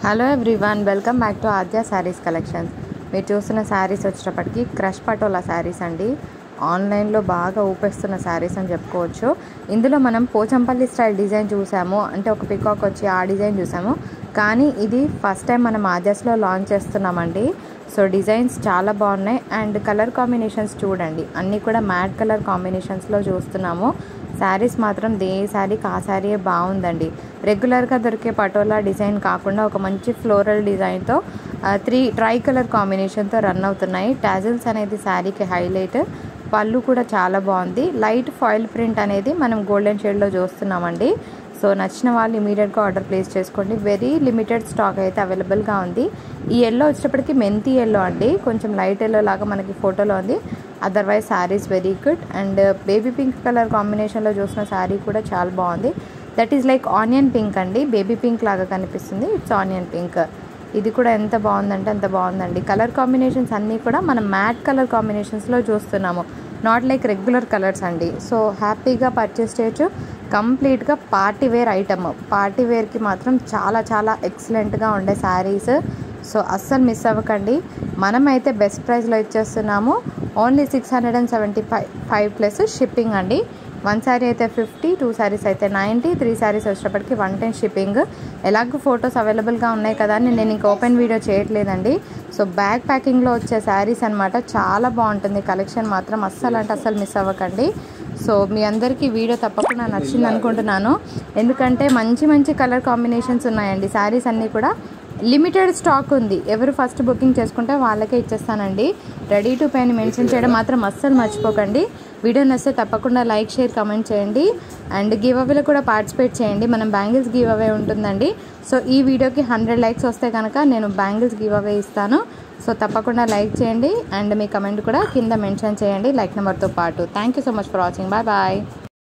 hello everyone welcome back to Aadya saris collections మీరు చూస్తున్న శారీస్ వచ్చేటప్పటికి క్రష్ పటోలా శారీస్ అండి ఆన్లైన్లో బాగా ఊపేస్తున్న శారీస్ అని చెప్పుకోవచ్చు ఇందులో మనం పోచంపల్లి స్టైల్ డిజైన్ చూసాము అంటే ఒక పికాక్ వచ్చి ఆ డిజైన్ చూసాము కానీ ఇది ఫస్ట్ టైం మనం ఆద్యాస్లో లాంచ్ చేస్తున్నామండి సో డిజైన్స్ చాలా బాగున్నాయి అండ్ కలర్ కాంబినేషన్స్ చూడండి అన్నీ కూడా మ్యాట్ కలర్ కాంబినేషన్స్లో చూస్తున్నాము శారీస్ మాత్రం దే శారీకి ఆ శారీయే బాగుందండి రెగ్యులర్గా దొరికే పటోలా డిజైన్ కాకుండా ఒక మంచి ఫ్లోరల్ డిజైన్తో త్రీ ట్రై కలర్ కాంబినేషన్తో రన్ అవుతున్నాయి టాజిల్స్ అనేది శారీకి హైలైట్ పళ్ళు కూడా చాలా బాగుంది లైట్ ఫాయిల్ ప్రింట్ అనేది మనం గోల్డెన్ షేడ్లో చూస్తున్నామండి సో నచ్చిన వాళ్ళు ఇమీడియట్గా ఆర్డర్ ప్లేస్ చేసుకోండి వెరీ లిమిటెడ్ స్టాక్ అయితే అవైలబుల్గా ఉంది ఈ ఎల్లో వచ్చేటప్పటికి మెంతి ఎల్లో అండి కొంచెం లైట్ ఎల్లో లాగా మనకి ఫోటోలో ఉంది otherwise saris very good and baby pink colour కాంబినేషన్లో చూసిన శారీ కూడా చాలా బాగుంది that is like onion pink అండి బేబీ పింక్ లాగా కనిపిస్తుంది ఇట్స్ ఆనియన్ పింక్ ఇది కూడా ఎంత బాగుందంటే అంత బాగుందండి కలర్ కాంబినేషన్స్ అన్నీ కూడా మనం మ్యాట్ కలర్ కాంబినేషన్స్లో చూస్తున్నాము నాట్ లైక్ రెగ్యులర్ కలర్స్ అండి సో హ్యాపీగా పర్చేస్ చేయొచ్చు కంప్లీట్గా పార్టీ వేర్ ఐటమ్ పార్టీ వేర్కి మాత్రం చాలా చాలా ఎక్సలెంట్గా ఉండే శారీస్ సో అస్సలు మిస్ అవ్వకండి మనమైతే బెస్ట్ ప్రైస్లో ఇచ్చేస్తున్నాము only six hundred and seventy five five plus shipping అండి వన్ శారీ అయితే ఫిఫ్టీ టూ శారీస్ అయితే నైంటీ త్రీ శారీస్ వచ్చేటప్పటికి వన్ టెన్ షిప్పింగ్ ఎలాగో ఫొటోస్ అవైలబుల్గా ఉన్నాయి కదా అని నేను ఇంక ఓపెన్ వీడియో చేయట్లేదండి సో బ్యాగ్ ప్యాకింగ్లో వచ్చే శారీస్ అనమాట చాలా బాగుంటుంది కలెక్షన్ మాత్రం అస్సలు అంటే అస్సలు మిస్ అవ్వకండి సో మీ అందరికీ వీడియో తప్పకుండా నచ్చింది అనుకుంటున్నాను ఎందుకంటే మంచి మంచి కలర్ కాంబినేషన్స్ ఉన్నాయండి శారీస్ అన్నీ కూడా లిమిటెడ్ స్టాక్ ఉంది ఎవరు ఫస్ట్ బుకింగ్ చేసుకుంటే వాళ్ళకే ఇచ్చేస్తానండి రెడీ టు పే అని మెన్షన్ చేయడం మాత్రం అస్సలు మర్చిపోకండి వీడియో నచ్చితే తప్పకుండా లైక్ షేర్ కమెంట్ చేయండి అండ్ గివ్ అవేలో కూడా పార్టిసిపేట్ చేయండి మనం బ్యాంగిల్స్ గివ్ అవే ఉంటుందండి సో ఈ వీడియోకి హండ్రెడ్ లైక్స్ వస్తే కనుక నేను బ్యాంగిల్స్ గివ్ అవే ఇస్తాను సో తప్పకుండా లైక్ చేయండి అండ్ మీ కమెంట్ కూడా కింద మెన్షన్ చేయండి లైక్ నెంబర్తో పాటు thank you so much for watching bye bye